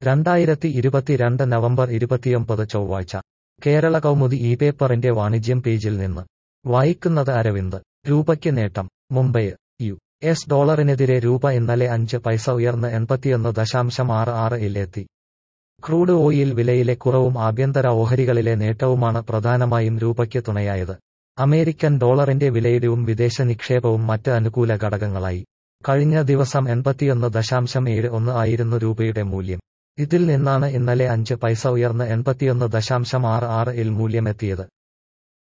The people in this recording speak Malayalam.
രണ്ടായിരത്തി ഇരുപത്തിരണ്ട് നവംബർ ഇരുപത്തിയൊമ്പത് ചൊവ്വാഴ്ച കേരള കൗമുദി ഈ പേപ്പറിന്റെ വാണിജ്യം പേജിൽ നിന്ന് വായിക്കുന്നത് അരവിന്ദ് രൂപയ്ക്ക് നേട്ടം മുംബൈ യു എസ് ഡോളറിനെതിരെ രൂപ ഇന്നലെ അഞ്ച് പൈസ ഉയർന്ന് എൺപത്തിയൊന്ന് ദശാംശം ആറ് ആറ് ഇൽ എത്തി ക്രൂഡ് ഓയിൽ വിലയിലെ കുറവും ആഭ്യന്തര ഓഹരികളിലെ നേട്ടവുമാണ് പ്രധാനമായും രൂപയ്ക്ക് തുണയായത് അമേരിക്കൻ ഡോളറിന്റെ വിലയിടിവും വിദേശ നിക്ഷേപവും മറ്റ് അനുകൂല ഘടകങ്ങളായി കഴിഞ്ഞ ദിവസം എൺപത്തിയൊന്ന് ദശാംശം ഏഴ് ഒന്ന് ആയിരുന്നു രൂപയുടെ മൂല്യം ഇതിൽ നിന്നാണ് ഇന്നലെ അഞ്ച് പൈസ ഉയർന്ന് എൺപത്തിയൊന്ന് ദശാംശം ആറ് ആറ് ഇൽ മൂല്യമെത്തിയത്